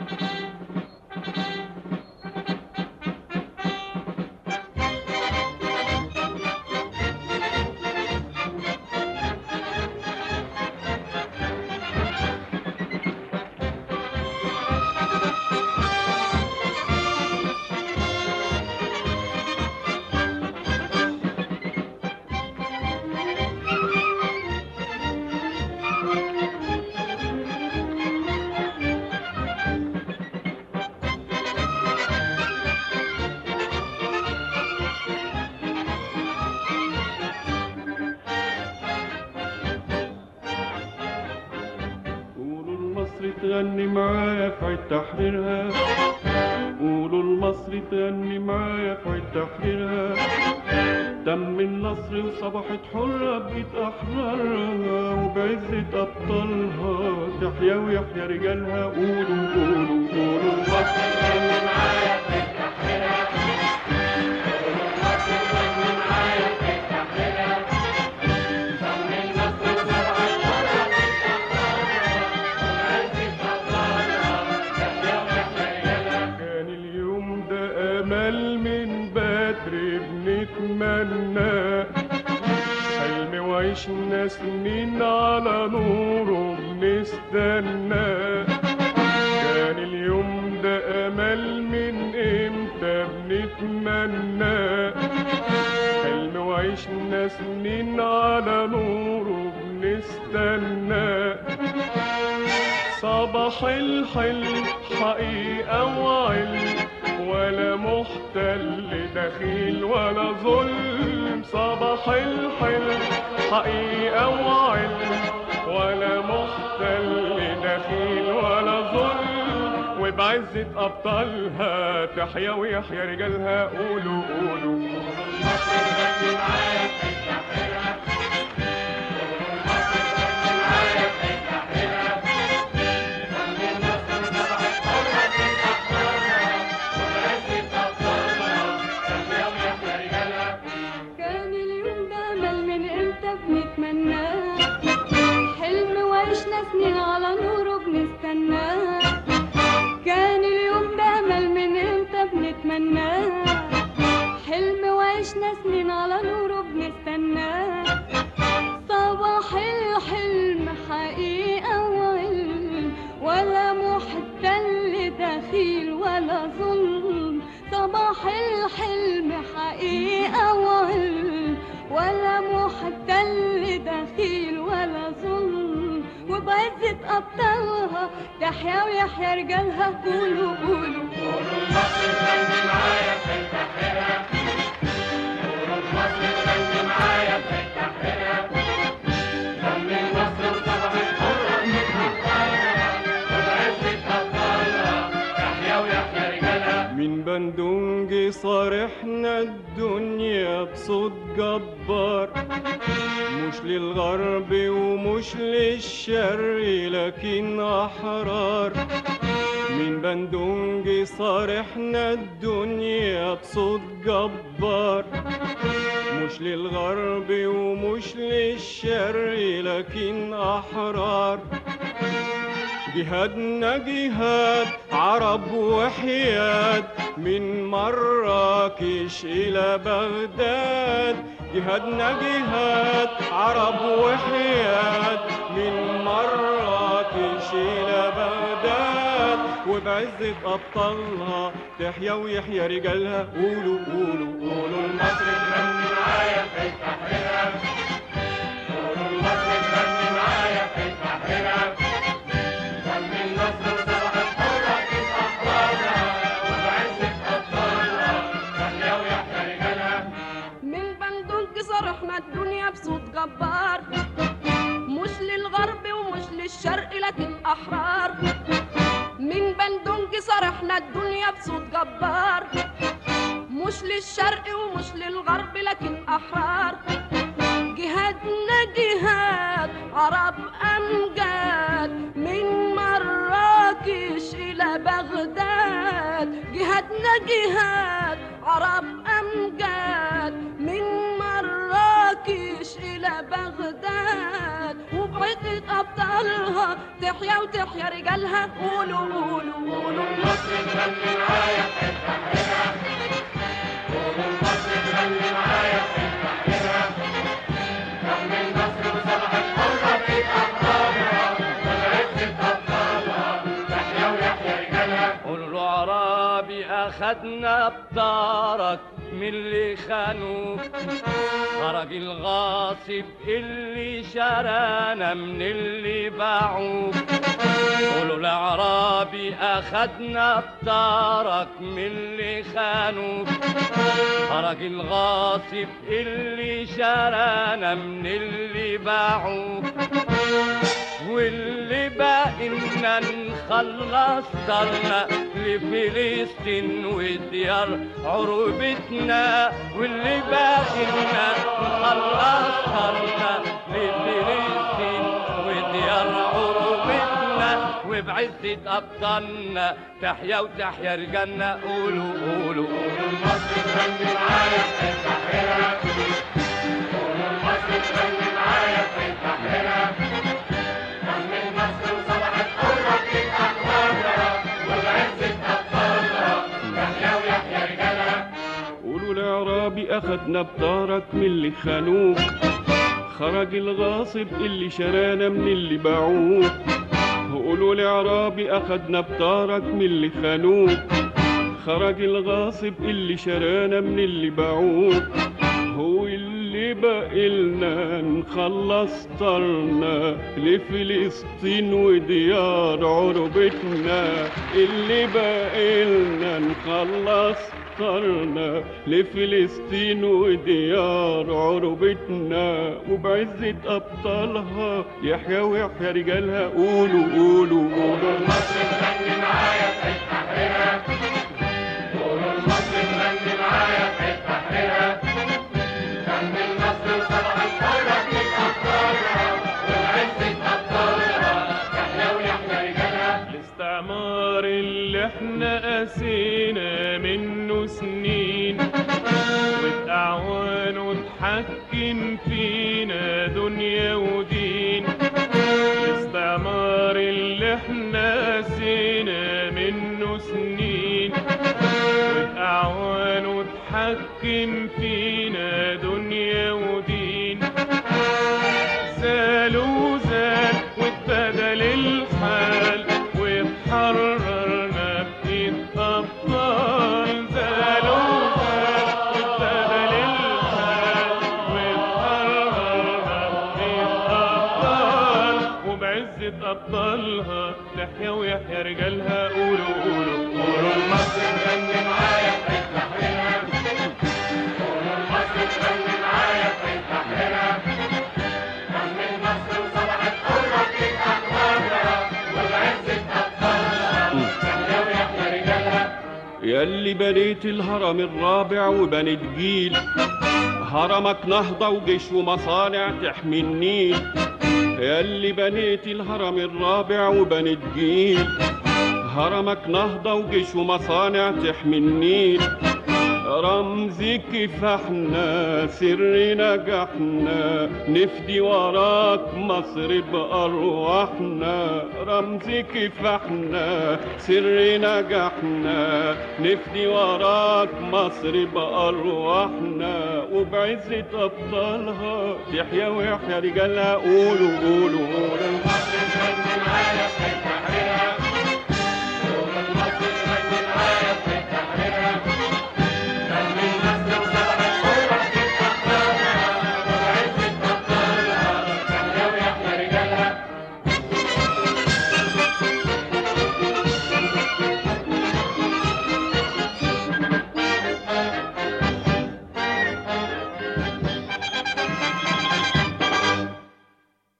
قولوا لمصر تغني معايا في عيد تحريرها قولوا لمصر تغني معايا في عيد تحريرها دم النصر وصبحت حرة بإيد أحرارها وبعزة أبطالها تحيا ويحيا رجالها قولوا قولوا قولوا لمصر تغني معايا في عيد تحريرها قولوا لمصر تغني معايا في عيد تحريرها دم النصر وصبحت حرة كان اليوم ده امل من بدري بنتمنى حلم وعشنا سنين على نوره بنستنى كان اليوم ده امل من امتى بنتمنى حلم وعشنا سنين على نوره بنستنى صباح الحلم حقيقة وعلم ولا محتل دخيل ولا ظلم صباح الحلم حقيقة وعلم ولا محتل دخيل ولا ظلم وبعزة أبطالها تحيا ويحيا رجالها قولوا قولوا كان اليوم ده امل من امتى بنتمناه حلم وعشنا سنين على نوره بنستناه كان اليوم ده امل من امتى بنتمناه حلم وعشنا سنين على نوره بنستناه صباح الحلم حقيقة وعلم ولا محتل دخيل ولا ظلم صباح الحلم حقيقة وعلم ولا محتل دخيل ولا ظلم وبعزة أبطالها تحيا ويحيا رجالها قولوا قولوا من بندونج صارحنا الدنيا بصوت جبار مش للغرب ومش للشرق لكن أحرار من بندونج صارحنا الدنيا بصوت جبار مش للغرب ومش للشرق لكن أحرار جهادنا جهاد عرب وحياد من مراكش إلى بغداد جهادنا جهاد عرب وحياد من مراكش إلى بغداد وبعزة أبطالها تحيا ويحيا رجالها قولوا قولوا قولوا لمصر تغني معايا في تحريرها قولوا لمصر تغني معايا في تحريرها دم النصر وصبحت حرة في أحرارها وبعزة أبطالها تحيا ويحيا رجالها من بندونج صرحنا الدنيا بصوت جبار مش للغرب ومش للشرق لكن أحرار من بندونج صرحنا الدنيا بصوت جبار مش للشرق ومش للغرب لكن أحرار جهادنا جهاد عرب أمجاد من مراكش إلى بغداد جهادنا جهاد عرب أمجاد من مراكش إلى بغداد وبعدة أبطالها تحيا وتحيا رجالها قولوا قولوا قولوا قولوا له عرابي اخدنا بطارك من اللي خانوك خرج الغاصب اللي شرانا من اللي باعوك قولوا لعرابي اخدنا بطارك من اللي خانوك خرج الغاصب اللي شرانا من اللي باعوك واللي باقي لنا نخلص طرنا لفلسطين وديار عروبتنا واللي باقي لنا نخلص طرنا لفلسطين وديار عروبتنا وبعزة أبطالنا تحيا وتحيا رجالنا قولوا قولوا قولوا قولوا لعرابي اخدنا بطارك من اللي خانوك خرج الغاصب اللي شرانا من اللي باعوك قولوا لعرابي اخدنا بطارك من اللي خانوك خرج الغاصب اللي شرانا من اللي باعوك هو اللي بقلنا نخلص طرنا لفلسطين وديار عربتنا اللي بقلنا نخلص طرنا لفلسطين وديار عربتنا وبعزة أبطالها يحيى ويحيى رجالها قولوا قولوا قولوا الاستعمار اللي احنا قاسينا منه سنين وبأعوانه اتحكم فينا دنيا ودين الاستعمار اللي احنا قاسينا منه سنين وبأعوانه اتحكم فينا دنيا ودين زال وزال واتبدل الحال واتحررنا بإيد أبطال زال وزال واتبدل الحال واتحررنا بإيد أبطال وبعزة أبطالها تحيا ويحيا رجالها قولوا قولوا قولوا المصر غني معايا في تحريرها قولوا المصر غني معايا في تحريرها ياللي بنيت الهرم الرابع وبنيت جيل هرمك نهضة وجيش ومصانع تحمي النيل ياللي بنيت الهرم الرابع وبنيت جيل هرمك نهضة وجيش ومصانع تحمي النيل رمزك فاحنا سر نجاحنا نفدي وراك مصر بأرواحنا رمزك فاحنا سر نجاحنا نفدي وراك مصر بأرواحنا وبعزة أبطالها تحيا ويحيا رجالها قولوا قولوا قولوا